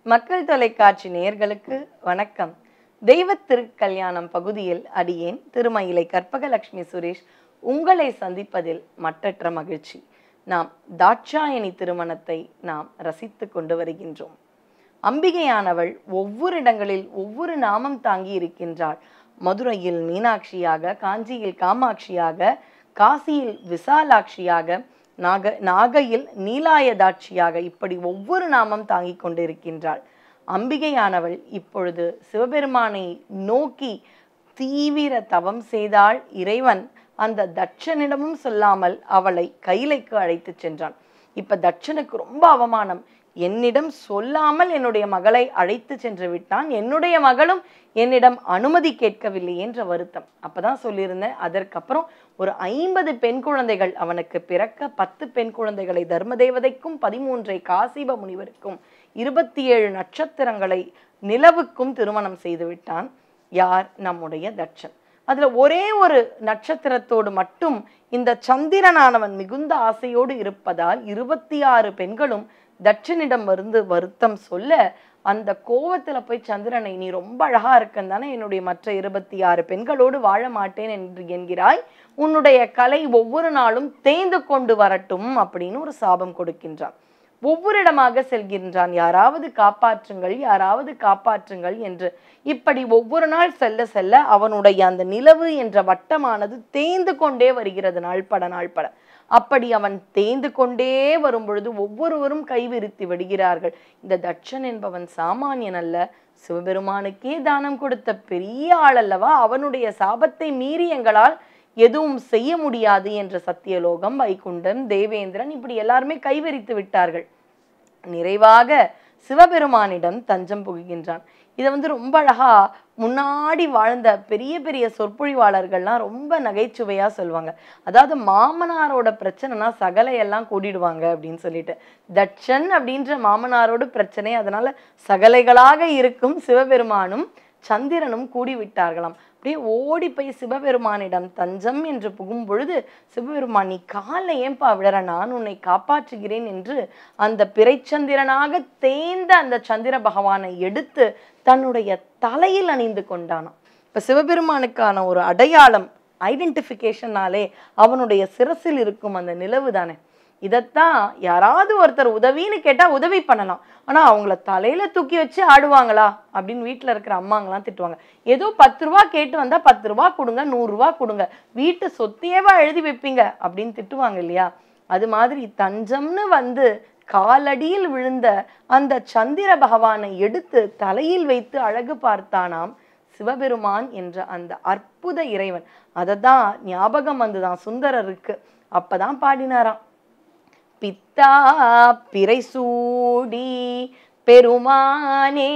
மக்கள் தொலைக்காட்சி நேயர்களுக்கு வணக்கம் தெய்வ திருக்கல்யாணம் பகுதியில் அடியேன் திருமயிலை கற்பகலட்சுமி சுரேஷ் உங்களை சந்திப்பதில் மற்றற்ற மகிழ்ச்சி நாம் தாட்சாயணி திருமணத்தை நாம் ரசித்து கொண்டு வருகின்றோம் அம்பிகையானவள் ஒவ்வொரு இடங்களில் ஒவ்வொரு நாமம் தாங்கி இருக்கின்றாள் மதுரையில் மீனாட்சியாக காஞ்சியில் காமாட்சியாக காசியில் விசாலாட்சியாக நாக நாகையில் நீலாயதாட்சியாக இப்படி ஒவ்வொரு நாமம் தாங்கிக் கொண்டிருக்கின்றாள் அம்பிகையானவள் இப்பொழுது சிவபெருமானை நோக்கி தீவிர தவம் செய்தால் இறைவன் அந்த தட்சனிடமும் சொல்லாமல் அவளை கைலைக்கு அழைத்துச் சென்றான் இப்ப தட்சனுக்கு ரொம்ப அவமானம் என்னிடம் சொல்லாமல் என்னுடைய மகளை அழைத்து சென்று விட்டான் என்னுடைய மகளும் என்னிடம் அனுமதி கேட்கவில்லை என்ற வருத்தம் அப்பதான் சொல்லியிருந்தேன் அதற்கப்புறம் ஒரு ஐம்பது பெண் குழந்தைகள் அவனுக்கு பிறக்க பத்து பெண் குழந்தைகளை தர்மதேவதைக்கும் பதிமூன்றை காசிப முனிவருக்கும் இருபத்தி ஏழு நட்சத்திரங்களை நிலவுக்கும் திருமணம் செய்து விட்டான் யார் நம்முடைய தட்சன் அதுல ஒரே ஒரு நட்சத்திரத்தோடு மட்டும் இந்த சந்திரனானவன் மிகுந்த ஆசையோடு இருப்பதால் இருபத்தி ஆறு பெண்களும் தட்சனிடம் வந்து வருத்தம் சொல்ல அந்த கோவத்துல போய் சந்திரனை நீ ரொம்ப அழகா இருக்கன்னு தானே என்னுடைய மற்ற இருபத்தி ஆறு பெண்களோடு வாழ மாட்டேன் என்று என்கிறாய் உன்னுடைய கலை ஒவ்வொரு நாளும் தேய்ந்து கொண்டு வரட்டும் அப்படின்னு ஒரு சாபம் கொடுக்கின்றான் ஒவ்வொரு இடமாக செல்கின்றான் யாராவது காப்பாற்றுங்கள் யாராவது காப்பாற்றுங்கள் என்று இப்படி ஒவ்வொரு நாள் செல்ல செல்ல அவனுடைய அந்த நிலவு என்ற வட்டமானது தேய்ந்து கொண்டே வருகிறது நாள்பட நாள்பட அப்படி அவன் தேய்ந்து கொண்டே வரும் பொழுது ஒவ்வொருவரும் கைவிரித்து விடுகிறார்கள் இந்த தட்சன் என்பவன் சாமானியன் அல்ல சிவபெருமானுக்கே தானம் கொடுத்த பெரிய ஆள் அல்லவா அவனுடைய சாபத்தை மீறி எங்களால் எதுவும் செய்ய முடியாது என்ற சத்தியலோகம் வைகுண்டன் தேவேந்திரன் இப்படி எல்லாருமே கைவிரித்து விட்டார்கள் நிறைவாக சிவபெருமானிடம் தஞ்சம் புகுகின்றான் இதை வந்து ரொம்ப அழகா முன்னாடி வாழ்ந்த பெரிய பெரிய சொற்பொழிவாளர்கள்லாம் ரொம்ப நகைச்சுவையா சொல்லுவாங்க அதாவது மாமனாரோட பிரச்சனைனா சகலையெல்லாம் கூடிடுவாங்க அப்படின்னு சொல்லிட்டு தட்சன் அப்படின்ற மாமனாரோட பிரச்சனை அதனால சகலைகளாக இருக்கும் சிவபெருமானும் சந்திரனும் கூடி விட்டார்களாம் அப்படியே ஓடி போய் சிவபெருமானிடம் தஞ்சம் என்று புகும் பொழுது சிவபெருமான் நீ காலை ஏன்பா விழற நான் உன்னை காப்பாற்றுகிறேன் என்று அந்த பிறைச்சந்திரனாக தேய்ந்த அந்த சந்திர பகவானை எடுத்து தன்னுடைய தலையில் அணிந்து கொண்டானாம் இப்ப சிவபெருமானுக்கான ஒரு அடையாளம் ஐடென்டிஃபிகேஷனாலே அவனுடைய சிரசில் இருக்கும் அந்த நிலவு தானே இதைத்தான் யாராவது ஒருத்தர் உதவின்னு கேட்டா உதவி பண்ணலாம் ஆனா அவங்கள தலையில தூக்கி வச்சு ஆடுவாங்களா அப்படின்னு வீட்டுல இருக்கிற அம்மாங்கெல்லாம் திட்டுவாங்க ஏதோ பத்து ரூபா கேட்டு வந்தா பத்து ரூபா கொடுங்க நூறு ரூபா கொடுங்க வீட்டு சொத்தையவா எழுதி வைப்பீங்க அப்படின்னு திட்டுவாங்க இல்லையா அது மாதிரி தஞ்சம்னு வந்து காலடியில் விழுந்த அந்த சந்திர பகவானை எடுத்து தலையில் வைத்து அழகு பார்த்தானாம் சிவபெருமான் என்ற அந்த அற்புத இறைவன் அதை தான் ஞாபகம் வந்துதான் சுந்தரருக்கு அப்பதான் பாடினாராம் பித்தா பிறைசூடி பெருமானே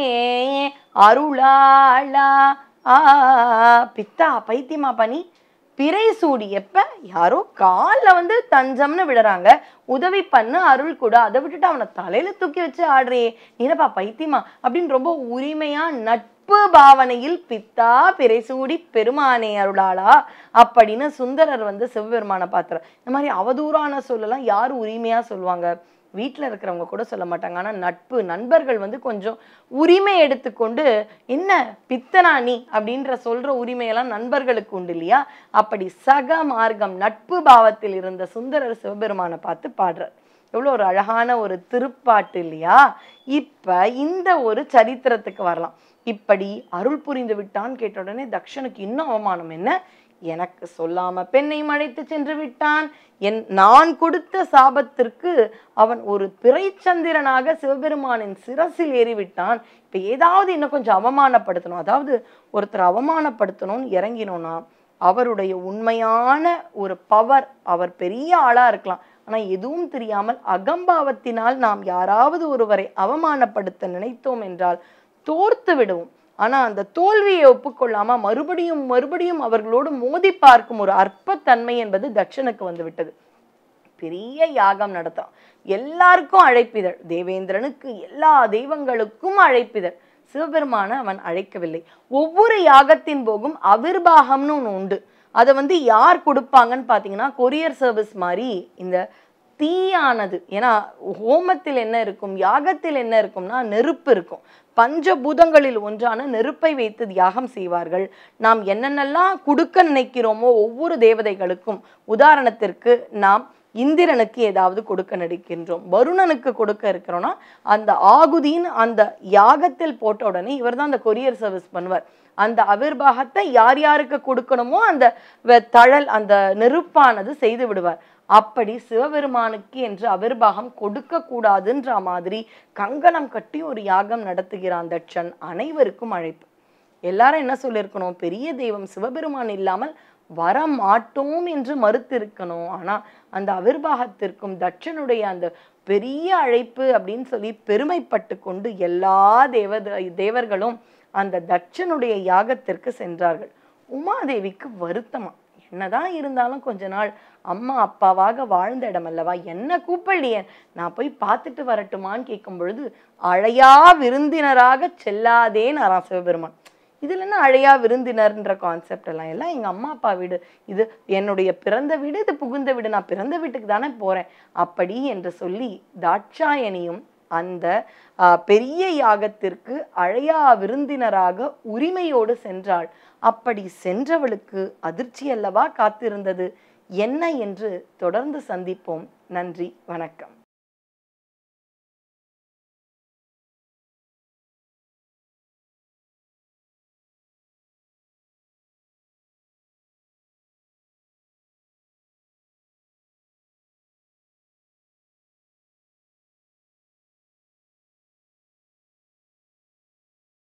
அருளாளா ஆ பித்தா பைத்தியமா பண்ணி பிறை சூடி எப்ப யாரோ காலில் வந்து தஞ்சம்னு விடுறாங்க உதவி பண்ணு அருள் கூட அதை விட்டுட்டு அவனை தலையில தூக்கி வச்சு ஆடுறியே நீனப்பா பைத்தியமா அப்படின்னு ரொம்ப உரிமையா நட்பு பாவனையில் பித்தா பிறை சூடி பெருமானே அருளாளா அப்படின்னு சுந்தரர் வந்து சிவபெருமானை பார்த்துறார் இந்த மாதிரி அவதூறான சொல்லலாம் யார் உரிமையா சொல்லுவாங்க வீட்டில் இருக்கிறவங்க கூட சொல்ல மாட்டாங்க ஆனால் நட்பு நண்பர்கள் வந்து கொஞ்சம் உரிமை எடுத்துக்கொண்டு என்ன பித்தனா நீ அப்படின்ற சொல்ற உரிமையெல்லாம் நண்பர்களுக்கு உண்டு இல்லையா அப்படி சக மார்க்கம் நட்பு பாவத்தில் இருந்த சுந்தரர் சிவபெருமானை பார்த்து பாடுறார் எவ்வளோ ஒரு அழகான ஒரு திருப்பாட்டு இல்லையா இப்ப இந்த ஒரு சரித்திரத்துக்கு வரலாம் இப்படி அருள் புரிந்து விட்டான் கேட்ட உடனே தக்ஷனுக்கு இன்னும் அவமானம் என்ன எனக்கு சொல்லாம பெண்ணை அழைத்து சென்று விட்டான் என் நான் கொடுத்த சாபத்திற்கு அவன் ஒரு பிறைச்சந்திரனாக சிவபெருமானின் சிரசில் ஏறிவிட்டான் இப்ப ஏதாவது இன்னும் கொஞ்சம் அவமானப்படுத்தணும் அதாவது ஒருத்தர் அவமானப்படுத்தணும்னு இறங்கினோம்னா அவருடைய உண்மையான ஒரு பவர் அவர் பெரிய ஆளா இருக்கலாம் ஆனா எதுவும் தெரியாமல் அகம்பாவத்தினால் நாம் யாராவது ஒருவரை அவமானப்படுத்த நினைத்தோம் என்றால் தோர்த்து விடுவோம் ஆனா அந்த தோல்வியை ஒப்புக்கொள்ளாம மறுபடியும் மறுபடியும் அவர்களோடு மோதி பார்க்கும் ஒரு அற்பத்தன்மை என்பது தட்சனுக்கு வந்து விட்டது பெரிய யாகம் நடத்தான் எல்லாருக்கும் அழைப்பிதழ் தேவேந்திரனுக்கு எல்லா தெய்வங்களுக்கும் அழைப்பிதழ் சிவபெருமான அவன் அழைக்கவில்லை ஒவ்வொரு யாகத்தின் போகும் அவிர்வாகம்னு ஒன்று உண்டு அதை வந்து யார் கொடுப்பாங்கன்னு பார்த்தீங்கன்னா கொரியர் சர்வீஸ் மாதிரி இந்த தீயானது ஏன்னா ஹோமத்தில் என்ன இருக்கும் யாகத்தில் என்ன இருக்கும்னா நெருப்பு இருக்கும் பஞ்சபூதங்களில் ஒன்றான நெருப்பை வைத்து தியாகம் செய்வார்கள் நாம் என்னென்னலாம் கொடுக்க நினைக்கிறோமோ ஒவ்வொரு தேவதைகளுக்கும் உதாரணத்திற்கு நாம் இந்திரனுக்கு ஏதாவது கொடுக்க நினைக்கின்றோம் வருணனுக்கு கொடுக்க இருக்கிறோம்னா அந்த ஆகுதியின் அந்த யாகத்தில் போட்ட உடனே இவர் தான் அந்த கொரியர் சர்வீஸ் பண்ணுவார் அந்த அவிர்வாகத்தை யார் யாருக்கு கொடுக்கணுமோ அந்த வெ- தழல் அந்த நெருப்பானது செய்து விடுவார் அப்படி சிவபெருமானுக்கு என்று அவிர்வாகம் கொடுக்க கூடாதுன்ற மாதிரி கங்கணம் கட்டி ஒரு யாகம் நடத்துகிறான் தட்சன் அனைவருக்கும் அழைப்பு எல்லாரும் என்ன சொல்லியிருக்கணும் பெரிய தெய்வம் சிவபெருமான் இல்லாமல் வர மாட்டோம் என்று மறுத்திருக்கணும் ஆனா அந்த அவிர்வாகத்திற்கும் தட்சனுடைய அந்த பெரிய அழைப்பு அப்படின்னு சொல்லி பெருமைப்பட்டு கொண்டு எல்லா தேவ தேவர்களும் அந்த தட்சனுடைய யாகத்திற்கு சென்றார்கள் உமாதேவிக்கு வருத்தமா என்னதான் இருந்தாலும் கொஞ்ச நாள் அம்மா அப்பாவாக வாழ்ந்த இடம் அல்லவா என்ன கூப்பிடலையே நான் போய் பார்த்துட்டு வரட்டுமான்னு கேட்கும் பொழுது அழையா விருந்தினராக செல்லாதேன்னு சிவபெருமான் இதுல என்ன அழையா விருந்தினர்ன்ற கான்செப்ட் எல்லாம் எல்லாம் எங்க அம்மா அப்பா வீடு இது என்னுடைய பிறந்த வீடு இது புகுந்த வீடு நான் பிறந்த வீட்டுக்கு தானே போறேன் அப்படி என்று சொல்லி தாட்சாயணியும் அந்த ஆஹ், பெரிய யாகத்திற்கு அழையா விருந்தினராக உரிமையோடு சென்றாள் அப்படி சென்றவளுக்கு அதிர்ச்சி அல்லவா காத்திருந்தது என்ன என்று தொடர்ந்து சந்திப்போம் நன்றி வணக்கம்